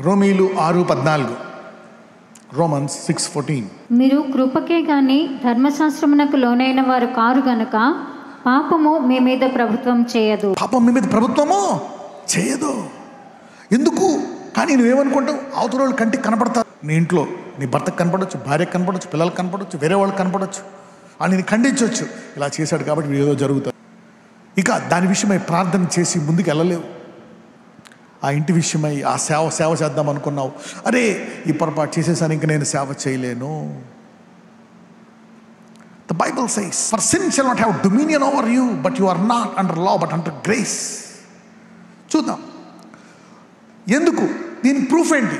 రోమీలు ఆరు పద్నాలుగు Romans six fourteen మీరు కృపకే గాని ధర్మశాస్త్రమునకు లోనైన వారు కారు గనుక పాపము మీ మీద ప్రభుత్వం చేయదు పాపం మీ మీద ప్రభుత్వమో చేయదు ఎందుకు కానీ నువ్వేమనుకుంటావు అవతల వాళ్ళు కంటికి కనపడతారు నీ ఇంట్లో నీ భర్తకు కనపడవచ్చు భార్యకు కనపడవచ్చు పిల్లలకు కనపడవచ్చు వేరే వాళ్ళకి కనపడవచ్చు వాళ్ళని ఖండించవచ్చు ఇలా చేశాడు కాబట్టి వీడు ఏదో జరుగుతుంది ఇక దాని విషయమై ప్రార్థన చేసి ముందుకు వెళ్ళలేవు ఆ ఇంటి విషయమై ఆ సేవ సేవ చేద్దాం అనుకున్నావు అరే ఈ పొరపాటు చేసేసాను ఇంక నేను సేవ చేయలేను the Bible says for sin shall not have dominion over you but you are not under law but under grace చూద్దాం ఎందుకు దీని ప్రూఫ్ ఏంటి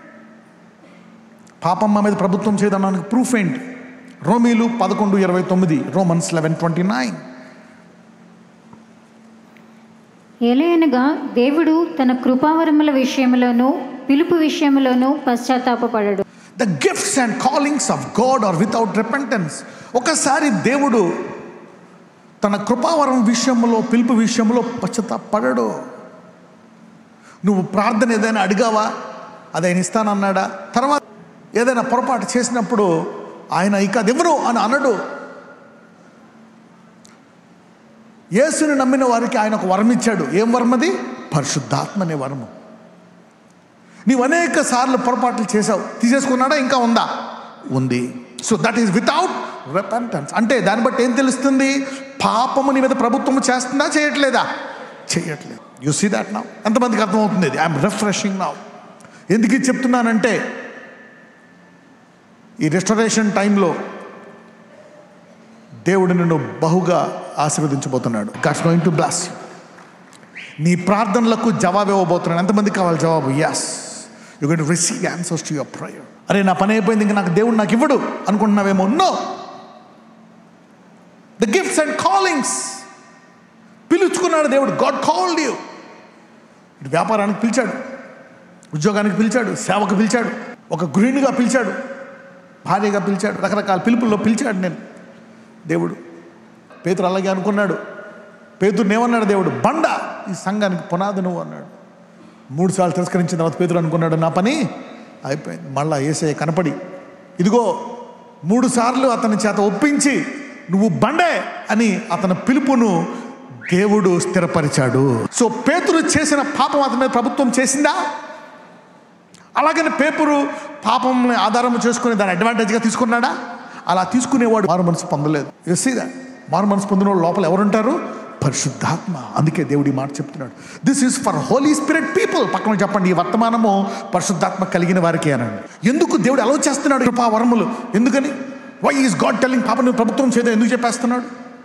పాపం మా మీద ప్రభుత్వం చేయదన్నానికి ప్రూఫ్ ఏంటి రోమీలు పదకొండు ఇరవై తొమ్మిది రోమన్స్ లెవెన్ ట్వంటీ నైన్ ఎలయనగా దేవుడు తన కృపావరముల విషయములోను పిలుపు విషయములోను పశ్చాత్తాపపడడు the gifts and callings of God are without repentance ఒకసారి దేవుడు తన కృపావరం విషయంలో పిలుపు విషయంలో పశ్చాత్తాపడడు నువ్వు ప్రార్థన ఏదైనా అడిగావా అది ఆయన ఇస్తానన్నాడా తర్వాత ఏదైనా పొరపాటు చేసినప్పుడు ఆయన ఇక అది ఎవరు అని అనడు యేసుని నమ్మిన వారికి ఆయన ఒక వరం ఇచ్చాడు ఏం వరం అది పరిశుద్ధాత్మ అనే వరము నీవు అనేక సార్లు పొరపాట్లు చేసావు తీసేసుకున్నాడా ఇంకా ఉందా ఉంది so that is without repentance అంటే దాన్ని బట్టి ఏం తెలుస్తుంది పాపము నీ మీద ప్రభుత్వం చేస్తుందా చేయట్లేదా చేయట్లేదు యు సీ దాట్ నా ఎంతమందికి అర్థమవుతుంది ఇది ఐఎమ్ రిఫ్రెషింగ్ నా ఎందుకు ఇది చెప్తున్నానంటే ఈ రెస్టరేషన్ టైంలో దేవుడు నిన్ను బహుగా ఆశీర్వదించబోతున్నాడు గాట్స్ గోయింగ్ టు బ్లాస్ నీ ప్రార్థనలకు జవాబు ఇవ్వబోతున్నాడు ఎంతమందికి కావాలి జవాబు yes you gonna receive answers to your prayer అరే నా పని అయిపోయింది ఇంకా నాకు దేవుడు నాకు ఇవ్వడు అనుకుంటున్నావేమో no the gifts and callings పిలుచుకున్నాడు దేవుడు గాడ్ కాల్డ్ యూ ఇటు వ్యాపారానికి పిలిచాడు ఉద్యోగానికి పిలిచాడు సేవకు పిలిచాడు ఒక గృహిణిగా పిలిచాడు భార్యగా పిలిచాడు రకరకాల పిలుపుల్లో పిలిచాడు నేను దేవుడు పేతురు అలాగే అనుకున్నాడు పేతురుని ఏమన్నాడు దేవుడు బండ ఈ సంఘానికి పునాది నువ్వు అన్నాడు మూడు సార్లు తిరస్కరించిన తర్వాత పేతురు అనుకున్నాడు నా పని అయిపోయింది మళ్ళా ఏసే కనపడి ఇదిగో మూడు సార్లు అతని చేత ఒప్పించి నువ్వు బండే అని అతని పిలుపును దేవుడు స్థిరపరిచాడు సో పేతురు చేసిన పాపం అతని మీద ప్రభుత్వం చేసిందా అలాగని పేపరు పాపంని ఆధారం చేసుకుని దాన్ని అడ్వాంటేజ్గా తీసుకున్నాడా అలా తీసుకునేవాడు మారు మనసు పొందలేదు ఎస్సీదా మారు మనసు పొందిన లోపల ఎవరుంటారు పరిశుద్ధాత్మ అందుకే దేవుడు ఈ మాట చెప్తున్నాడు this is for Holy Spirit people పక్కన చెప్పండి ఈ వర్తమానము పరిశుద్ధాత్మ కలిగిన వారికి అనండి ఎందుకు దేవుడు అలవ చేస్తున్నాడు కృపా వరములు ఎందుకని వై ఈస్ గాడ్ టెల్లింగ్ పాప నువ్వు ప్రభుత్వం చేయడం ఎందుకు చెప్పేస్తున్నాడు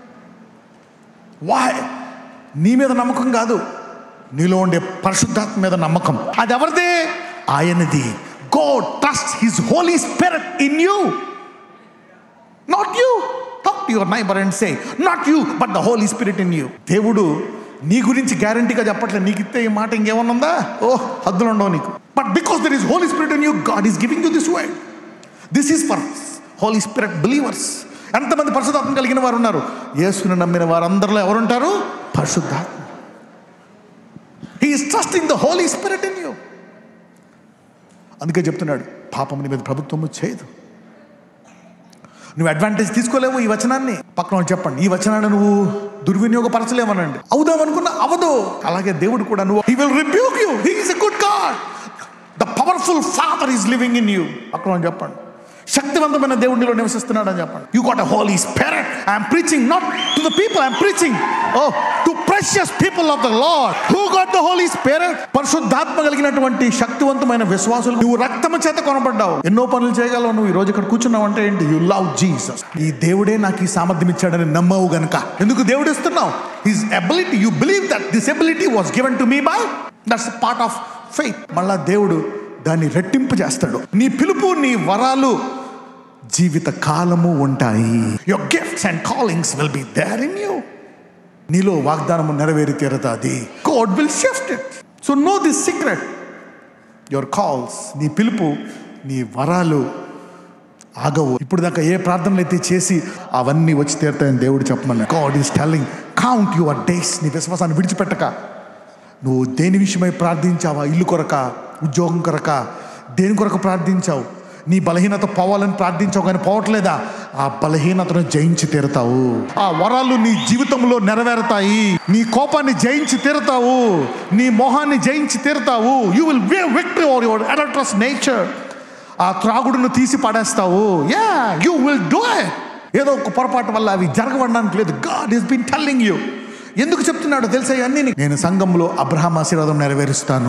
వాయ్ నీ మీద నమ్మకం కాదు నీలో ఉండే పరిశుద్ధాత్మ మీద నమ్మకం అది ఎవరిదే ఆయనది God trust his Holy Spirit in you not you talk to your neighbour and say not you but the Holy Spirit in you దేవుడు నీ గురించి గ్యారంటీగా చెప్పట్లేదు నీకు ఇస్తే ఈ మాట ఇంకేమన్నా ఉందా ఓ హద్దులు ఉండవు నీకు but because there is Holy Spirit in you God is giving you this word this is for Holy Spirit believers ఎంతమంది పరిశుద్ధాత్మ కలిగిన వారు ఉన్నారు యేసుని నమ్మిన వారందరిలో ఎవరుంటారు పరిశుద్ధాత్మ he is trusting the Holy Spirit in you అందుకే చెప్తున్నాడు పాపం నీ మీద ప్రభుత్వము చేయదు నువ్వు అడ్వాంటేజ్ తీసుకోలేవు ఈ వచనాన్ని పక్కన వాళ్ళు చెప్పండి ఈ వచనాన్ని నువ్వు దుర్వినియోగపరచలేమనండి అవుదాం అనుకున్నా అవదు అలాగే దేవుడు కూడా నువ్వు he will rebuke you he is a good God the powerful Father is living in you అక్కడ వాళ్ళు చెప్పండి శక్తివంతమైన దేవుడిలో నివసిస్తున్నాడు అని చెప్పండి you got a Holy Spirit I'm preaching not to the people I'm preaching oh to precious people of the Lord who got the Holy Spirit పరిశుద్ధాత్మ కలిగినటువంటి శక్తివంతమైన విశ్వాసులు నువ్వు రక్తము చేత కొనబడ్డావు ఎన్నో పనులు చేయగలవు నువ్వు ఈ రోజు ఇక్కడ కూర్చున్నావు అంటే ఏంటి యు లవ్ జీసస్ ఈ దేవుడే నాకు ఈ సామర్థ్యం ఇచ్చాడని నమ్మవు గనుక ఎందుకు దేవుడు ఇస్తున్నావు his ability you believe that this ability was given to me by that's part of faith మళ్ళా దేవుడు దాన్ని రెట్టింపు చేస్తాడు నీ పిలుపు నీ వరాలు జీవిత కాలము ఉంటాయి your gifts and callings will be there in you నీలో వాగ్దానము నెరవేరి తీరతాది God will shift it so no this secret your calls నీ పిలుపు నీ వరాలు ఆగవు ఇప్పుడు దాకా ఏ ప్రార్థనలు అయితే చేసి అవన్నీ వచ్చి తీరుతాయని దేవుడు చెప్పమన్నాడు God is telling count your days నీ విశ్వాసాన్ని విడిచిపెట్టక నువ్వు దేని విషయమై ప్రార్థించావా ఇల్లు కొరక ఉద్యోగం కొరక దేని కొరకు ప్రార్థించావు నీ బలహీనత పోవాలని ప్రార్థించావు కానీ పోవట్లేదా ఆ బలహీనతను జయించి తీరుతావు ఆ వరాలు నీ జీవితంలో నెరవేరుతాయి నీ కోపాన్ని జయించి తీరుతావు నీ మోహాన్ని జయించి తీరుతావు you will have victory over your adulterous nature ఆ త్రాగుడును తీసి పడేస్తావు yeah you will do it ఏదో ఒక పొరపాటు వల్ల అవి జరగబడడానికి లేదు God is been telling you ఎందుకు చెప్తున్నాడో తెలుసా అన్ని నేను సంఘంలో అబ్రహాం ఆశీర్వాదం నెరవేరుస్తాను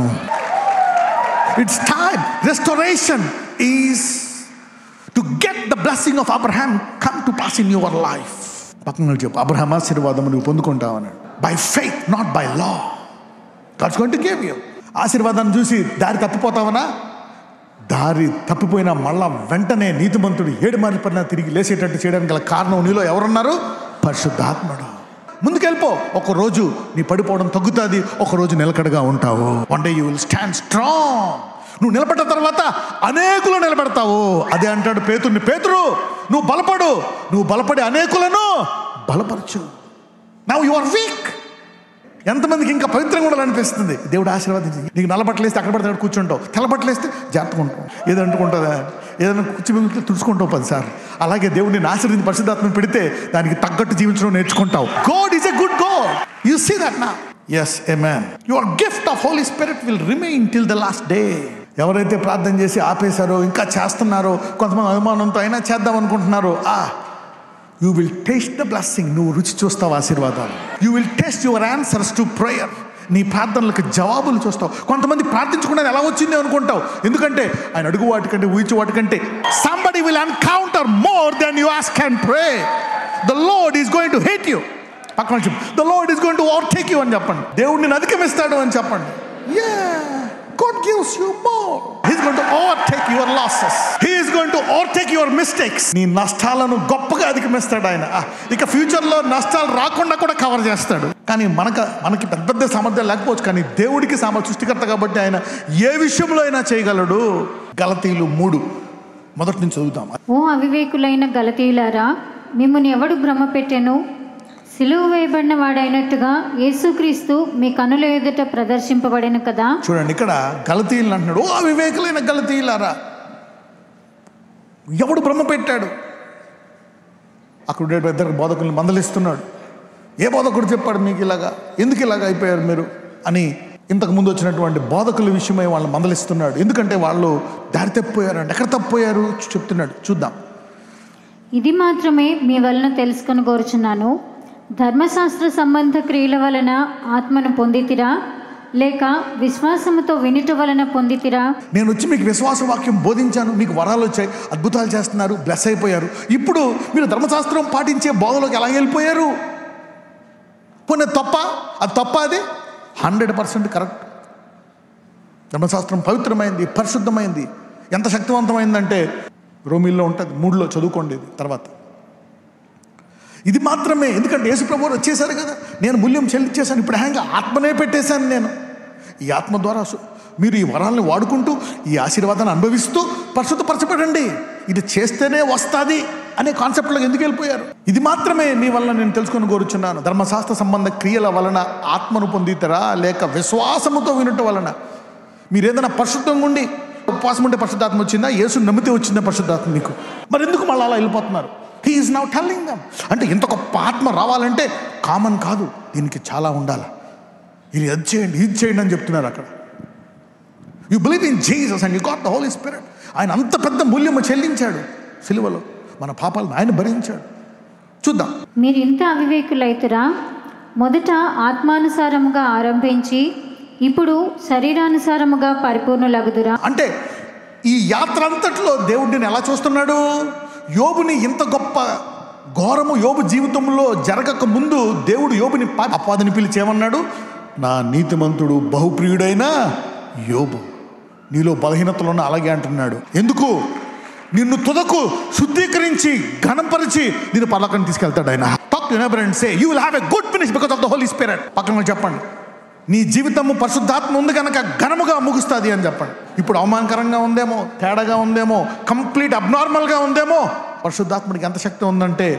it's time restoration is to get the blessing of Abraham come to pass in your life పక్కన చెప్పు అబ్రహాం ఆశీర్వాదం నువ్వు పొందుకుంటావన్నాడు by faith not by law God's going to give you ఆశీర్వాదాన్ని చూసి దారి తప్పిపోతావనా దారి తప్పిపోయిన మళ్ళా వెంటనే నీతిమంతుడు ఏడు మార్లు పడినా తిరిగి లేచేటట్టు చేయడానికి గల కారణం నీలో ఎవరున్నారు పరిశుద్ధాత్మడు ముందుకెళ్ళిపో ఒక రోజు నీ పడిపోవడం తగ్గుతుంది ఒక రోజు నిలకడగా ఉంటావు one day you will stand strong నువ్వు నిలబడ్డ తర్వాత అనేకులు నిలబెడతావు అదే అంటాడు పేతుర్ని పేతురు నువ్వు బలపడు నువ్వు బలపడి అనేకులను బలపరచు నవ్ యు ఆర్ వీక్ ఎంతమందికి ఇంకా పవిత్రంగా ఉండాలనిపిస్తుంది దేవుడు ఆశీర్వాదించి నీకు నల్లబట్టలేస్తే అక్కడ పడితే అక్కడ కూర్చుంటావు తెల్లబట్టలేస్తే జాగ్రత్తగా ఉంటావు ఏదో అంటుకుంటుందా ఏదైనా కూర్చి మిగిలితే తుడుచుకుంటావు పదిసార్లు అలాగే దేవుడిని ఆశీర్వదించి పరిశుద్ధాత్మను పెడితే దానికి తగ్గట్టు జీవించడం నేర్చుకుంటావు God is a good God you see that నా as a man your gift of Holy Spirit will remain till the last day ఎవరైతే ప్రార్థన చేసి ఆపేశారో ఇంకా చేస్తున్నారో కొంతమంది అనుమానంతో అయినా చేద్దాం అనుకుంటున్నారో ఆ you will taste the blessing నువ్వు రుచి చూస్తావు ఆశీర్వాదాలు you will taste your answers to prayer నీ ప్రార్థనలకు జవాబులు చూస్తావు కొంతమంది ప్రార్థించకుండా ఎలా వచ్చింది అనుకుంటావు ఎందుకంటే ఆయన అడుగు వాటికంటే ఊహించు వాటికంటే somebody will encounter more than you ask can pray the Lord is going to hate you పక్కన చెప్పు the Lord is going to overtake you అని చెప్పండి దేవుడిని అధిగమిస్తాడు అని చెప్పండి God gives you more. He's going to overtake your losses. He is going to overtake your mistakes. నీ నష్టాలను గొప్పగా అధిగమిస్తాడు ఆయన ఆ, ఇక ఫ్యూచర్లో నష్టాలు రాకుండా కూడా కవర్ చేస్తాడు కానీ మనక మనకి పెద్ద పెద్ద సామర్థ్యం లేకపోవచ్చు కానీ దేవుడికి సామ సృష్టికర్త కాబట్టి ఆయన ఏ విషయంలో అయినా చేయగలడు గలతీలు మూడు మొదటి నుంచి చదువుతాం ఓ అవివేకులైన గలతీయులారా మిమ్మల్ని ఎవడు భ్రమ పెట్టెను సిలువ వేయబడిన వాడైనట్టుగా యేసుక్రీస్తు మీ కనుల ఎదుట ప్రదర్శింపబడిన కదా చూడండి ఇక్కడ గలతీయులు అంటున్నాడు ఓ వివేకులైన గలతీయులారా ఎవడు బ్రహ్మ పెట్టాడు అక్కడ ఉండే ఇద్దరు బోధకుల్ని మందలిస్తున్నాడు ఏ బోధకుడు చెప్పాడు మీకు ఇలాగా ఎందుకు ఇలాగ అయిపోయారు మీరు అని ఇంతకు ముందు వచ్చినటువంటి బోధకుల విషయమై వాళ్ళని మందలిస్తున్నాడు ఎందుకంటే వాళ్ళు దారి తప్పిపోయారు అంటే ఎక్కడ తప్పిపోయారు చెప్తున్నాడు చూద్దాం ఇది మాత్రమే మీ వలన తెలుసుకొని కోరుచున్నాను ధర్మశాస్త్ర సంబంధ క్రియల వలన ఆత్మను పొందితిరా లేక విశ్వాసముతో వినుట వలన పొందితిరా నేను వచ్చి మీకు విశ్వాస వాక్యం బోధించాను మీకు వరాలు వచ్చాయి అద్భుతాలు చేస్తున్నారు బ్లెస్ అయిపోయారు ఇప్పుడు మీరు ధర్మశాస్త్రం పాటించే బోధలోకి ఎలా వెళ్ళిపోయారు పోనీ తప్ప అది తప్ప అది హండ్రెడ్ పర్సెంట్ కరెక్ట్ ధర్మశాస్త్రం పవిత్రమైంది పరిశుద్ధమైంది ఎంత శక్తివంతమైందంటే రోమిల్లో ఉంటుంది మూడులో చదువుకోండి ఇది తర్వాత ఇది మాత్రమే ఎందుకంటే యేసుప్రభు వచ్చేసారు కదా నేను మూల్యం చెల్లించేశాను ఇప్పుడు హ్యాంగ్ ఆత్మనే పెట్టేశాను నేను ఈ ఆత్మ ద్వారా సు- మీరు ఈ వరాలను వాడుకుంటూ ఈ ఆశీర్వాదాన్ని అనుభవిస్తూ పరిశుద్ధపరచబడండి ఇది చేస్తేనే వస్తుంది అనే కాన్సెప్ట్లోకి ఎందుకు వెళ్ళిపోయారు ఇది మాత్రమే మీ వలన నేను తెలుసుకొని కోరుచున్నాను ధర్మశాస్త్ర సంబంధ క్రియల వలన ఆత్మను పొందితరా లేక విశ్వాసముతో వినుట వలన మీరు ఏదైనా పరిశుద్ధంగా ఉండి ఉపవాసం ఉంటే పరిశుద్ధాత్మ వచ్చిందా యేసు నమ్మితే వచ్చిందా పరిశుద్ధాత్మ మీకు మరి ఎందుకు మళ్ళీ అలా వెళ్ళిపోతున్నారు హీఈస్ నౌ టెల్లింగ్ దమ్ అంటే ఇంత గొప్ప ఆత్మ రావాలంటే కామన్ కాదు దీనికి చాలా ఉండాలి ఇది అది చేయండి ఇది చేయండి అని చెప్తున్నారు అక్కడ you believe in Jesus and you got the Holy Spirit ఆయన అంత పెద్ద మూల్యము చెల్లించాడు సిలువలో మన పాపాలను ఆయన భరించాడు చూద్దాం మీరు ఇంత అవివేకులైతురా మొదట ఆత్మానుసారముగా ఆరంభించి ఇప్పుడు శరీరానుసారముగా పరిపూర్ణులగుదురా అంటే ఈ యాత్ర అంతట్లో దేవుడిని ఎలా చూస్తున్నాడు యోబుని ఇంత గొప్ప ఘోరము యోబు జీవితంలో జరగక ముందు దేవుడు యోబుని పా- అపాదని పిలిచి ఏమన్నాడు నా నీతిమంతుడు బహుప్రియుడైన యోబు నీలో బలహీనతలు ఉన్న అలాగే అంటున్నాడు ఎందుకు నిన్ను తుదకు శుద్ధీకరించి ఘనపరిచి నేను పర్లోకాన్ని తీసుకెళ్తాడు ఆయన talk to neighbour and say you will have a good finish because of the Holy Spirit పక్కన చెప్పండి నీ జీవితము పరిశుద్ధాత్మ ఉంది కనుక ఘనముగా ముగుస్తుంది అని చెప్పండి ఇప్పుడు అవమానకరంగా ఉందేమో తేడాగా ఉందేమో కంప్లీట్ అబ్నార్మల్గా ఉందేమో పరిశుద్ధాత్ముడికి ఎంత శక్తి ఉందంటే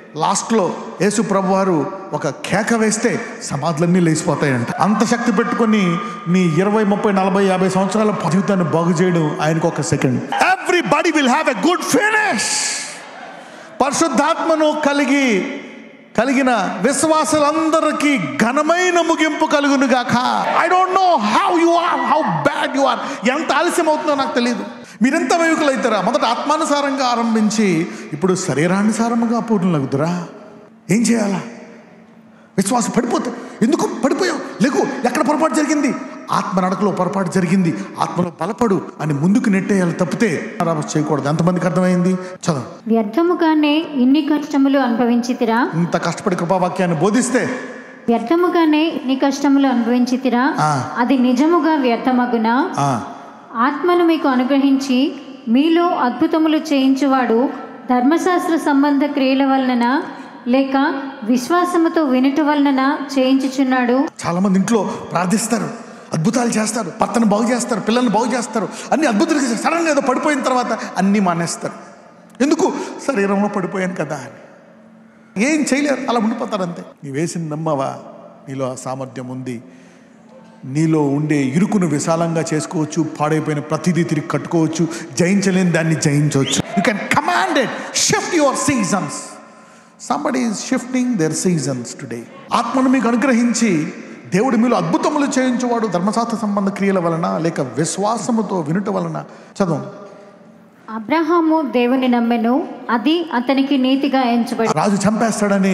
లాస్ట్లో యేసు ప్రభు వారు ఒక కేక వేస్తే సమాధులన్నీ లేచిపోతాయంట అంత శక్తి పెట్టుకొని నీ ఇరవై ముప్పై నలభై యాభై సంవత్సరాల జీవితాన్ని బాగు చేయడం ఆయనకు ఒక second everybody will have a good finish పరిశుద్ధాత్మను కలిగి కలిగిన విశ్వాసులందరికీ ఘనమైన ముగింపు కలుగును గాక I don't know how you are how bad you are ఎంత ఆలస్యం అవుతుందో నాకు తెలియదు మీరెంత వైకులు అవుతారా మొదట ఆత్మానుసారంగా ఆరంభించి ఇప్పుడు శరీరానుసారముగా పూర్ణలగుదురా ఏం చేయాలా విశ్వాసం పడిపోతే ఎందుకు పడిపోయావు లేకు ఎక్కడ పొరపాటు జరిగింది ఆత్మ నడకలో పొరపాటు జరిగింది ఆత్మలో బలపడు అని ముందుకు నెట్టేయాలి తప్పితే రాబోతు చేయకూడదు ఎంతమందికి అర్థమైంది చదువు వ్యర్థముగానే ఇన్ని కష్టములు అనుభవించితిరా ఇంత కష్టపడి కృపావాక్యాన్ని బోధిస్తే వ్యర్థముగానే ఇన్ని కష్టములు అనుభవించితిరా ఆ. అది నిజముగా వ్యర్థమగునా ఆ, ఆత్మను మీకు అనుగ్రహించి మీలో అద్భుతములు చేయించువాడు ధర్మశాస్త్ర సంబంధ క్రియల వలన లేక విశ్వాసముతో వినుట వలన చేయించుచున్నాడు చాలా మంది ఇంట్లో ప్రార్థిస్తారు అద్భుతాలు చేస్తారు భర్తను బాగు చేస్తారు పిల్లల్ని బాగు చేస్తారు అన్ని అద్భుతాలు చేస్తారు సడన్గా ఏదో పడిపోయిన తర్వాత అన్నీ మానేస్తారు ఎందుకు శరీరంలో పడిపోయాను కదా అని ఏం చేయలేరు అలా ఉండిపోతారు అంతే నీ వేసిన నమ్మవా నీలో ఆ సామర్థ్యం ఉంది నీలో ఉండే ఇరుకును విశాలంగా చేసుకోవచ్చు పాడైపోయిన ప్రతిదీ తిరిగి కట్టుకోవచ్చు జయించలేని దాన్ని జయించవచ్చు you can commanded shift your seasons somebody is shifting their seasons today ఆత్మను మీకు అనుగ్రహించి దేవుడు మీలో అద్భుతములు చేయించువాడు ధర్మశాస్త్ర సంబంధ క్రియల వలన లేక విశ్వాసముతో వినుట వలన చదువు అబ్రహాము దేవుని నమ్మెను అది అతనికి నీతిగా ఎంచబడి రాజు చంపేస్తాడని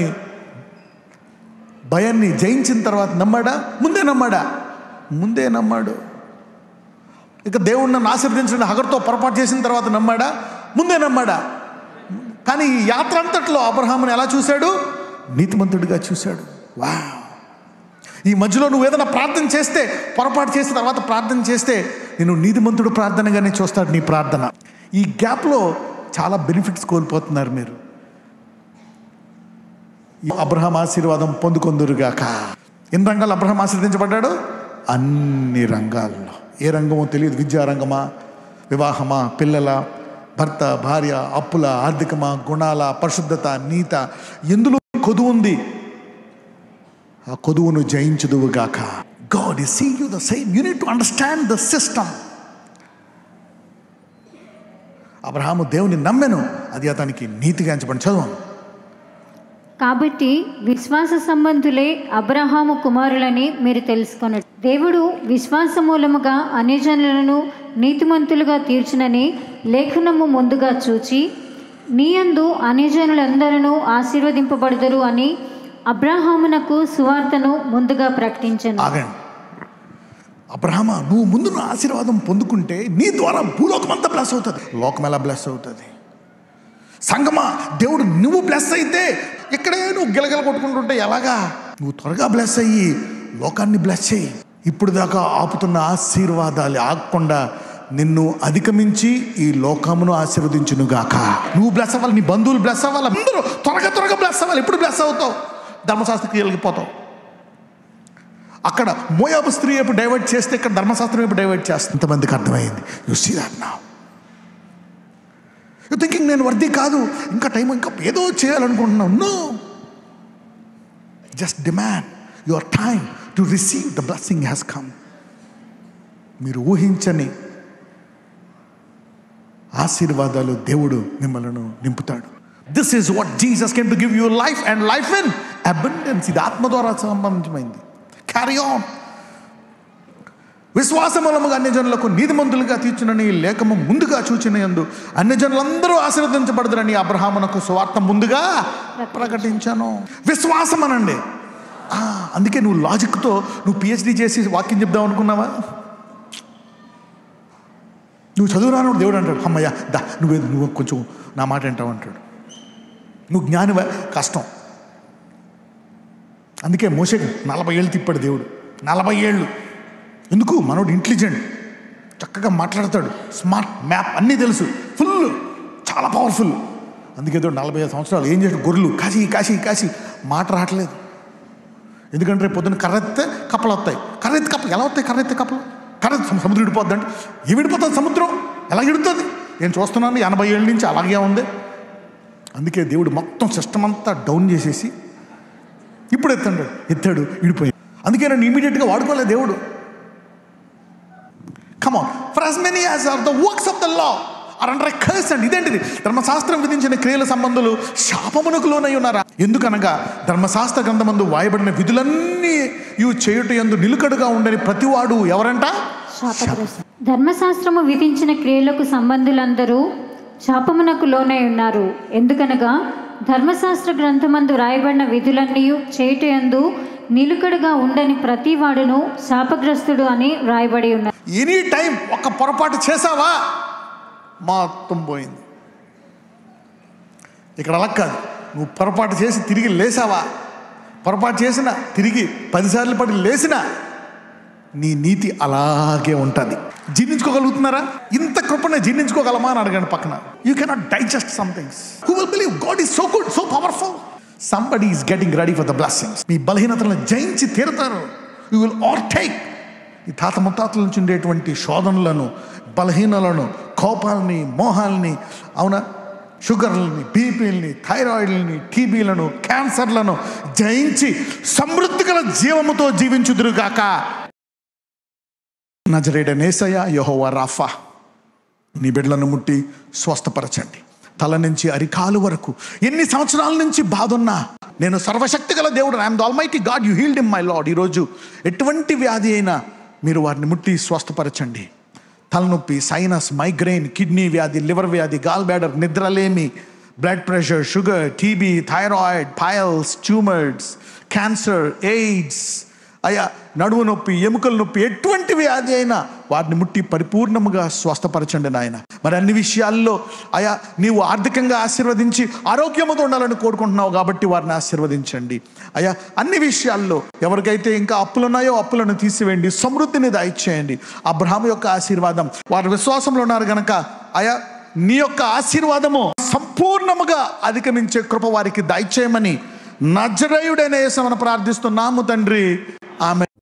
భయాన్ని జయించిన తర్వాత నమ్మాడా ముందే నమ్మాడా ముందే నమ్మాడు ఇక దేవుడు నన్ను ఆశీర్వదించడం హగర్తో పొరపాటు చేసిన తర్వాత నమ్మాడా ముందే నమ్మాడా కానీ ఈ యాత్ర అంతట్లో అబ్రహాముని ఎలా చూశాడు నీతిమంతుడిగా చూశాడు వా ఈ మధ్యలో నువ్వు ఏదైనా ప్రార్థన చేస్తే పొరపాటు చేసిన తర్వాత ప్రార్థన చేస్తే నేను నీతిమంతుడు ప్రార్థనగానే చూస్తాడు నీ ప్రార్థన ఈ గ్యాప్లో చాలా బెనిఫిట్స్ కోల్పోతున్నారు మీరు ఈ అబ్రహాం ఆశీర్వాదం పొందుకొందురుగాక ఎన్ని రంగాలు అబ్రహాం ఆశీర్వదించబడ్డాడు అన్ని రంగాల్లో ఏ రంగమో తెలియదు విద్యా రంగమా వివాహమా పిల్లల భర్త భార్య అప్పుల ఆర్థికమా గుణాల పరిశుద్ధత నీత ఎందులో కొదువు ఉంది ఆ కొదువును జయించుదువుగాక God is see you the same you need to understand the system అబ్రహాము దేవుని నమ్మెను అది అతనికి నీతిగా ఎంచబడి చదువు కాబట్టి విశ్వాస సంబంధులే అబ్రహాము కుమారులని మీరు తెలుసుకొనడు దేవుడు విశ్వాస మూలముగా అన్యజనులను నీతిమంతులుగా తీర్చునని లేఖనము ముందుగా చూచి నీయందు అన్యజనులందరూ ఆశీర్వదింపబడుదురు అని అబ్రహామునకు సువార్తను ముందుగా ప్రకటించను ఆగండి అబ్రహమ నువ్వు ముందు నా ఆశీర్వాదం పొందుకుంటే నీ ద్వారా భూలోకం అంతా బ్లెస్ అవుతుంది లోకం ఎలా బ్లెస్ అవుతుంది సంగమా దేవుడు నువ్వు బ్లెస్ అయితే ఇక్కడే నువ్వు గిలగిల కొట్టుకుంటుంటే ఎలాగా నువ్వు త్వరగా బ్లెస్ అయ్యి లోకాన్ని బ్లెస్ చేయి ఇప్పుడు దాకా ఆపుతున్న ఆశీర్వాదాలు ఆగకుండా నిన్ను అధిగమించి ఈ లోకమును ఆశీర్వదించునుగాక నువ్వు బ్లెస్ అవ్వాలి నీ బంధువులు బ్లెస్ అవ్వాలి అందరూ త్వరగా త్వరగా బ్లెస్ అవ్వాలి ఎప్పుడు బ్లెస్ అవుతావు ధర్మశాస్త్ర క్రియలకి పోతావు అక్కడ మోయాబు స్త్రీ వైపు డైవర్ట్ చేస్తే ఇక్కడ ధర్మశాస్త్రం వైపు డైవర్ట్ చేస్తే ఇంతమందికి అర్థమైంది యు సీ దట్ నా యూ థింకింగ్ నేను వర్ది కాదు ఇంకా టైం ఇంకా ఏదో చేయాలనుకుంటున్నావు no just demand your time to receive the blessing has come మీరు ఊహించని ఆశీర్వాదాలు దేవుడు మిమ్మల్ని నింపుతాడు this is what Jesus can to give you life and life in abundance ఇది ఆత్మ ద్వారా సంబంధించింది క్యారీ ఆన్ విశ్వాసమూలముగా అన్యజనులకు నీతిమంతులుగా తీర్చునని లేఖము ముందుగా చూచినందు అన్యజనులందరూ ఆశీర్వదించబడదురని అబ్రహామునకు సువార్త ముందుగా ప్రకటించాను విశ్వాసం అనండి ఆ, అందుకే నువ్వు లాజిక్తో నువ్వు పిహెచ్డి చేసి వాక్యం చెప్దాం అనుకున్నావా నువ్వు చదువురాను దేవుడు అంటాడు అమ్మయ్య దా నువ్వే నువ్వు కొంచెం నా మాట వింటావు అంటాడు నువ్వు జ్ఞానివా కష్టం అందుకే మోసకి నలభై ఏళ్ళు తిప్పాడు దేవుడు నలభై ఏళ్ళు ఎందుకు మనోడు ఇంటెలిజెంట్ చక్కగా మాట్లాడతాడు స్మార్ట్ మ్యాప్ అన్నీ తెలుసు ఫుల్ చాలా పవర్ఫుల్ అందుకే దేవుడు నలభై ఐదు సంవత్సరాలు ఏం చేసాడు గొర్రెలు కాశీ కాశీ కాశీ మాట రావట్లేదు ఎందుకంటే రేపు పొద్దున్న కర్రెత్తే కప్పలు వస్తాయి కర్రెత్తి కప్పలు ఎలా వస్తాయి కర్రెత్తే కప్పలు కర్రెత్తి సము- సముద్రం విడిపోద్ది అంటే ఏ విడిపోతుంది సముద్రం ఎలా విడుతుంది నేను చూస్తున్నాను ఎనభై ఏళ్ళ నుంచి అలాగే ఉంది అందుకే దేవుడు మొత్తం సిస్టమ్ అంతా డౌన్ చేసేసి ఇప్పుడు ఎత్తండు ఎత్తాడు ఇడిపోయాడు అందుకే నన్ను ఇమీడియట్గా వాడుకోలేదు దేవుడు come on for as many as are the works of the law are under curse అండి ఇదేంటిది ధర్మశాస్త్రం విధించిన క్రియల సంబంధులు శాపమునకు లోనై ఉన్నారా ఎందుకనగా ధర్మశాస్త్ర గ్రంథమందు వాయబడిన విధులన్నీ ఇవి చేయుట ఎందు నిలుకడుగా ఉండని ప్రతివాడు ఎవరంట శాపగ్రస్తు ధర్మశాస్త్రము విధించిన క్రియలకు సంబంధులందరూ శాపమునకు లోనై ఉన్నారు ఎందుకనగా ధర్మశాస్త్ర గ్రంథమందు రాయబడిన విధులన్నీ చేయుటయందు నిలుకడగా ఉండని ప్రతి వాడును శాపగ్రస్తుడు అని రాయబడి ఉన్నారు ఎనీ టైం ఒక పొరపాటు చేసావా మొత్తం పోయింది ఇక్కడ అలా కాదు నువ్వు పొరపాటు చేసి తిరిగి లేసావా పొరపాటు చేసిన తిరిగి పదిసార్లు పడి లేచినా నీ నీతి అలాగే ఉంటుంది జీర్ణించుకోగలుగుతున్నారా ఇంత కృపణ జీర్ణించుకోగలమా అని అడగండి పక్కన you cannot digest somethings who will believe God is so good so powerful somebody is getting ready for the blessings మీ బలహీనతలను జయించి తీరుతారు యూ విల్ ఆర్ టేక్ ఈ తాత ముత్తాతల నుంచి ఉండేటువంటి శోధనలను బలహీనలను కోపాలని మోహాలని అవునా షుగర్లని బీపీలని థైరాయిడ్లని టీబీలను క్యాన్సర్లను జయించి సమృద్ధి గల జీవముతో జీవించుదురుగాక నజరేడ నేసయ యహోవా రాఫా నీ బిడ్డలను ముట్టి స్వస్థపరచండి తల నుంచి అరికాలు వరకు ఎన్ని సంవత్సరాల నుంచి బాధ ఉన్నా నేను సర్వశక్తి గల దేవుడు I'm the Almighty God you healed in my Lord ఈరోజు ఎటువంటి వ్యాధి అయినా మీరు వారిని ముట్టి స్వస్థపరచండి తలనొప్పి సైనస్ మైగ్రెయిన్ కిడ్నీ వ్యాధి లివర్ వ్యాధి గాల్ బ్యాడర్ నిద్రలేమి blood pressure sugar TB thyroid piles tumours cancer AIDS అయ్యా నడువు నొప్పి ఎముకల నొప్పి ఎటువంటి వ్యాధి అయినా వాటిని ముట్టి పరిపూర్ణముగా స్వస్థపరచండి నాయన మరి అన్ని విషయాల్లో అయా నీవు ఆర్థికంగా ఆశీర్వదించి ఆరోగ్యముతో ఉండాలని కోరుకుంటున్నావు కాబట్టి వారిని ఆశీర్వదించండి అయ్యా అన్ని విషయాల్లో ఎవరికైతే ఇంకా అప్పులు ఉన్నాయో అప్పులను తీసివేయండి సమృద్ధిని దయచేయండి అబ్రహాం యొక్క ఆశీర్వాదం వారి విశ్వాసంలో ఉన్నారు గనక అయా నీ యొక్క ఆశీర్వాదము సంపూర్ణముగా అధిగమించే కృప వారికి దయచేయమని నజరయుడనే సమన ప్రార్థిస్తున్నాము తండ్రి ఆమె